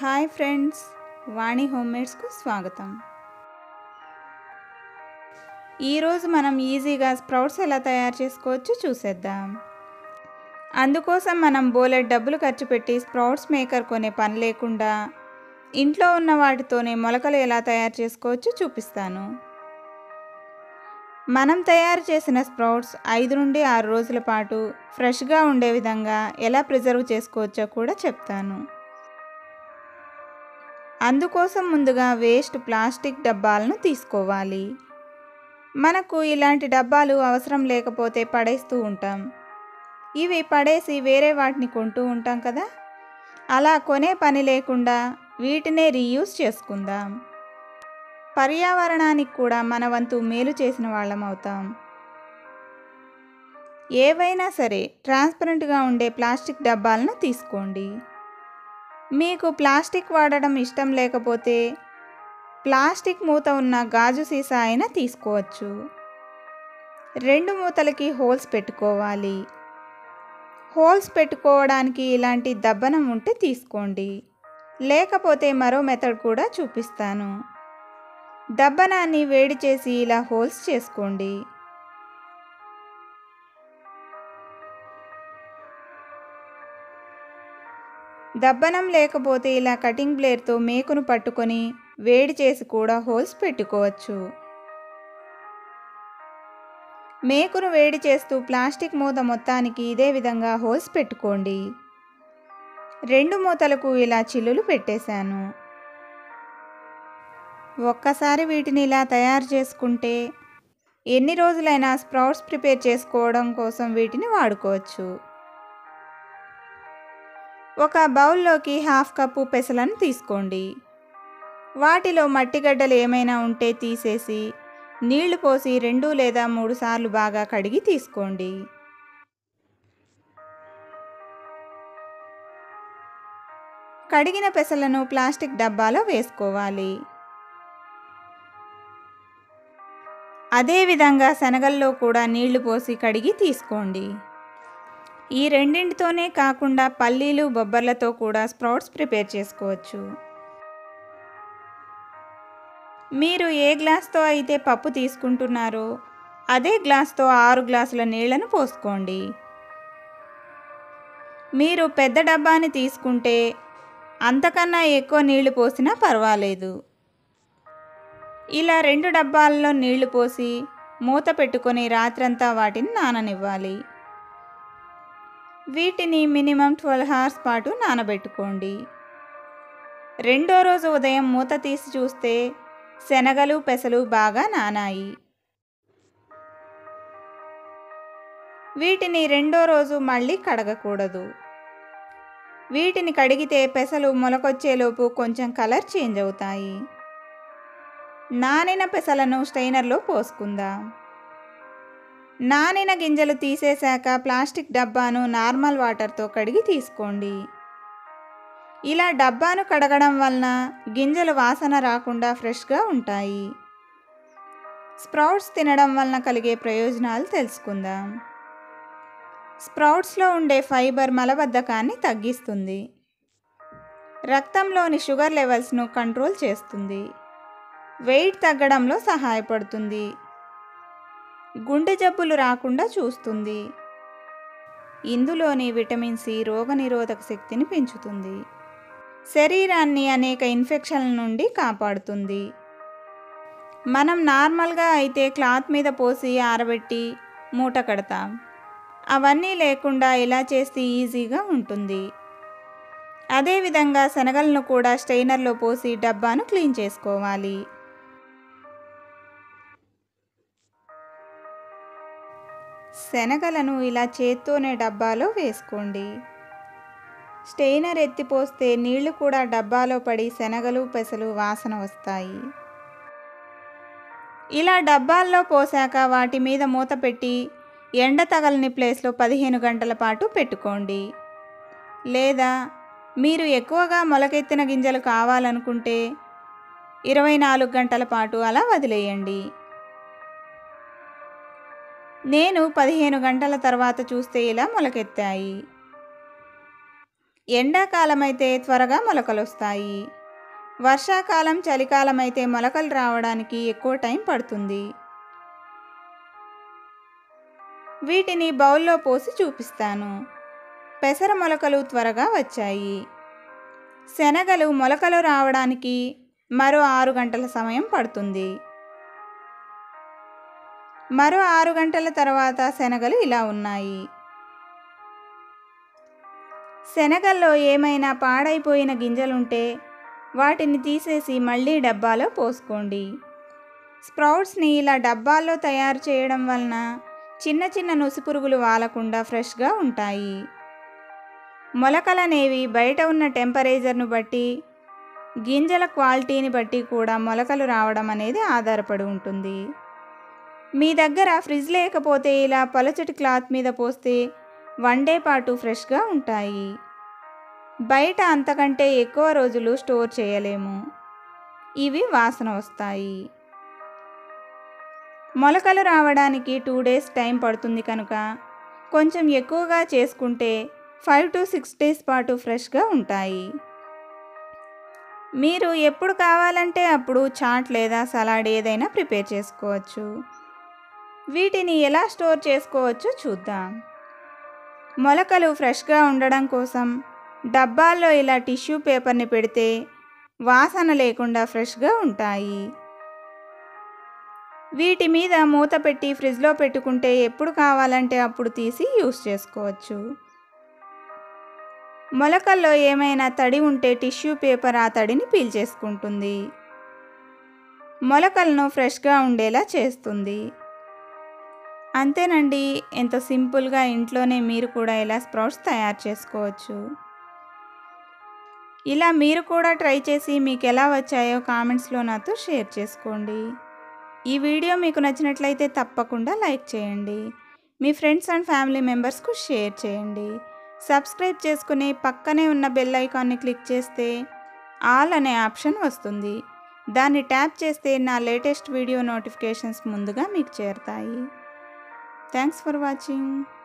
hi friends వాణి హోమ్మేడ్స్కు స్వాగతం ఈరోజు మనం ఈజీగా స్ప్రౌట్స్ ఎలా తయారు చేసుకోవచ్చో చూసేద్దాం అందుకోసం మనం బోలెడ్ డబ్బులు ఖర్చు పెట్టి స్ప్రౌట్స్ మేకర్ కొనే పని లేకుండా ఇంట్లో ఉన్న వాటితోనే మొలకలు ఎలా తయారు చేసుకోవచ్చో చూపిస్తాను మనం తయారు చేసిన స్ప్రౌట్స్ ఐదు నుండి ఆరు రోజుల పాటు ఫ్రెష్గా ఉండే విధంగా ఎలా ప్రిజర్వ్ చేసుకోవచ్చో కూడా చెప్తాను అందుకోసం ముందుగా వేస్ట్ ప్లాస్టిక్ డబ్బాలను తీసుకోవాలి మనకు ఇలాంటి డబ్బాలు అవసరం లేకపోతే పడేస్తూ ఉంటాం ఇవి పడేసి వేరే వాటిని కొంటూ ఉంటాం కదా అలా కొనే పని లేకుండా వీటినే రీయూస్ చేసుకుందాం పర్యావరణానికి కూడా మన వంతు మేలు చేసిన వాళ్ళం అవుతాం ఏవైనా సరే ట్రాన్స్పరెంట్గా ఉండే ప్లాస్టిక్ డబ్బాలను తీసుకోండి మీకు ప్లాస్టిక్ వాడడం ఇష్టం లేకపోతే ప్లాస్టిక్ మూత ఉన్న గాజు సీసా అయినా తీసుకోవచ్చు రెండు మూతలకి హోల్స్ పెట్టుకోవాలి హోల్స్ పెట్టుకోవడానికి ఇలాంటి దబ్బనం ఉంటే తీసుకోండి లేకపోతే మరో మెథడ్ కూడా చూపిస్తాను దబ్బనాన్ని వేడి చేసి ఇలా హోల్స్ చేసుకోండి దబ్బనం లేకపోతే ఇలా కటింగ్ బ్లేడ్తో మేకును పట్టుకొని వేడి చేసి కూడా హోల్స్ పెట్టుకోవచ్చు మేకును వేడి చేస్తూ ప్లాస్టిక్ మూత మొత్తానికి ఇదే విధంగా హోల్స్ పెట్టుకోండి రెండు మూతలకు ఇలా చిల్లులు పెట్టేశాను ఒక్కసారి వీటిని ఇలా తయారు చేసుకుంటే ఎన్ని రోజులైనా స్ప్రౌట్స్ ప్రిపేర్ చేసుకోవడం కోసం వీటిని వాడుకోవచ్చు ఒక బౌల్లోకి హాఫ్ కప్పు పెసలను తీసుకోండి వాటిలో మట్టిగడ్డలు ఏమైనా ఉంటే తీసేసి నీళ్లు పోసి రెండు లేదా మూడు సార్లు బాగా కడిగి తీసుకోండి కడిగిన పెసలను ప్లాస్టిక్ డబ్బాలో వేసుకోవాలి అదేవిధంగా శనగల్లో కూడా నీళ్లు పోసి కడిగి తీసుకోండి ఈ రెండింటితోనే కాకుండా పల్లీలు బొబ్బర్లతో కూడా స్ప్రౌట్స్ ప్రిపేర్ చేసుకోవచ్చు మీరు ఏ గ్లాస్తో అయితే పప్పు తీసుకుంటున్నారో అదే గ్లాస్తో ఆరు గ్లాసుల నీళ్లను పోసుకోండి మీరు పెద్ద డబ్బాని తీసుకుంటే అంతకన్నా ఎక్కువ నీళ్లు పోసినా పర్వాలేదు ఇలా రెండు డబ్బాల్లో నీళ్లు పోసి మూత పెట్టుకొని రాత్రంతా వాటిని నాననివ్వాలి వీటిని మినిమం ట్వెల్వ్ అవర్స్ పాటు నానబెట్టుకోండి రెండో రోజు ఉదయం మూత తీసి చూస్తే శనగలు పెసలు బాగా నానాయి వీటిని రెండో రోజు మళ్ళీ కడగకూడదు వీటిని కడిగితే పెసలు మొలకొచ్చేలోపు కొంచెం కలర్ చేంజ్ అవుతాయి నానిన పెసలను స్ట్రైనర్లో పోసుకుందాం నానిన గింజలు తీసేశాక ప్లాస్టిక్ డబ్బాను నార్మల్ వాటర్తో కడిగి తీసుకోండి ఇలా డబ్బాను కడగడం వలన గింజలు వాసన రాకుండా ఫ్రెష్గా ఉంటాయి స్ప్రౌట్స్ తినడం వలన కలిగే ప్రయోజనాలు తెలుసుకుందాం స్ప్రౌట్స్లో ఉండే ఫైబర్ మలబద్ధకాన్ని తగ్గిస్తుంది రక్తంలోని షుగర్ లెవెల్స్ను కంట్రోల్ చేస్తుంది వెయిట్ తగ్గడంలో సహాయపడుతుంది గుండె జబ్బులు రాకుండా చూస్తుంది ఇందులోని విటమిన్ సి రోగనిరోధక శక్తిని పెంచుతుంది శరీరాన్ని అనేక ఇన్ఫెక్షన్ల నుండి కాపాడుతుంది మనం నార్మల్గా అయితే క్లాత్ మీద పోసి ఆరబెట్టి మూట కడతాం అవన్నీ లేకుండా ఇలా చేస్తే ఈజీగా ఉంటుంది అదేవిధంగా శనగలను కూడా స్ట్రైనర్లో పోసి డబ్బాను క్లీన్ చేసుకోవాలి శనగలను ఇలా చేత్తోనే డబ్బాలో వేసుకోండి స్టెయినర్ ఎత్తిపోస్తే నీళ్లు కూడా డబ్బాలో పడి శనగలు పెసలు వాసన వస్తాయి ఇలా డబ్బాల్లో పోసాక వాటి మీద మూత పెట్టి ఎండ తగలని ప్లేస్లో పదిహేను గంటల పాటు పెట్టుకోండి లేదా మీరు ఎక్కువగా మొలకెత్తిన గింజలు కావాలనుకుంటే ఇరవై నాలుగు గంటల పాటు అలా వదిలేయండి నేను పదిహేను గంటల తర్వాత చూస్తే ఇలా మొలకెత్తాయి ఎండాకాలం అయితే త్వరగా మొలకలు వస్తాయి వర్షాకాలం చలికాలం అయితే మొలకలు రావడానికి ఎక్కువ టైం పడుతుంది వీటిని బౌల్లో పోసి చూపిస్తాను పెసర మొలకలు త్వరగా వచ్చాయి శనగలు మొలకలు రావడానికి మరో ఆరు గంటల సమయం పడుతుంది మరో ఆరు గంటల తర్వాత శనగలు ఇలా ఉన్నాయి శనగల్లో ఏమైనా పాడైపోయిన గింజలుంటే వాటిని తీసేసి మళ్ళీ డబ్బాలో పోసుకోండి స్ప్రౌట్స్ని ఇలా డబ్బాల్లో తయారు చేయడం వలన చిన్న చిన్న నుసిపురుగులు వాలకుండా ఫ్రెష్గా ఉంటాయి మొలకలనేవి బయట ఉన్న టెంపరేచర్ను బట్టి గింజల క్వాలిటీని బట్టి కూడా మొలకలు రావడం అనేది ఆధారపడి ఉంటుంది మీ దగ్గర ఫ్రిడ్జ్ లేకపోతే ఇలా పలచటి క్లాత్ మీద పోస్తే వన్ డే పాటు ఫ్రెష్గా ఉంటాయి బయట అంతకంటే ఎక్కువ రోజులు స్టోర్ చేయలేము ఇవి వాసన వస్తాయి మొలకలు రావడానికి టూ డేస్ టైం పడుతుంది కనుక కొంచెం ఎక్కువగా చేసుకుంటే ఫైవ్ టు సిక్స్ డేస్ పాటు ఫ్రెష్గా ఉంటాయి మీరు ఎప్పుడు కావాలంటే అప్పుడు చాట్ లేదా సలాడ్ ఏదైనా ప్రిపేర్ చేసుకోవచ్చు వీటిని ఎలా స్టోర్ చేసుకోవచ్చో చూద్దాం మొలకలు ఫ్రెష్గా ఉండడం కోసం డబ్బాల్లో ఇలా టిష్యూ పేపర్ని పెడితే వాసన లేకుండా ఫ్రెష్గా ఉంటాయి వీటి మీద మూత పెట్టి ఫ్రిడ్జ్లో పెట్టుకుంటే ఎప్పుడు కావాలంటే అప్పుడు తీసి యూస్ చేసుకోవచ్చు మొలకల్లో ఏమైనా తడి ఉంటే టిష్యూ పేపర్ ఆ తడిని పీల్చేసుకుంటుంది మొలకలను ఫ్రెష్గా ఉండేలా చేస్తుంది అంతేనండి ఎంతో సింపుల్గా ఇంట్లోనే మీరు కూడా ఇలా స్ప్రౌట్స్ తయారు చేసుకోవచ్చు ఇలా మీరు కూడా ట్రై చేసి మీకు ఎలా వచ్చాయో కామెంట్స్లో నాతో షేర్ చేసుకోండి ఈ వీడియో మీకు నచ్చినట్లయితే తప్పకుండా లైక్ చేయండి మీ ఫ్రెండ్స్ అండ్ ఫ్యామిలీ మెంబర్స్కు షేర్ చేయండి సబ్స్క్రైబ్ చేసుకుని పక్కనే ఉన్న బెల్ ఐకాన్ని క్లిక్ చేస్తే ఆల్ అనే ఆప్షన్ వస్తుంది దాన్ని ట్యాప్ చేస్తే నా లేటెస్ట్ వీడియో నోటిఫికేషన్స్ ముందుగా మీకు చేరుతాయి థ్యాంక్స్ ఫర్ వాచింగ్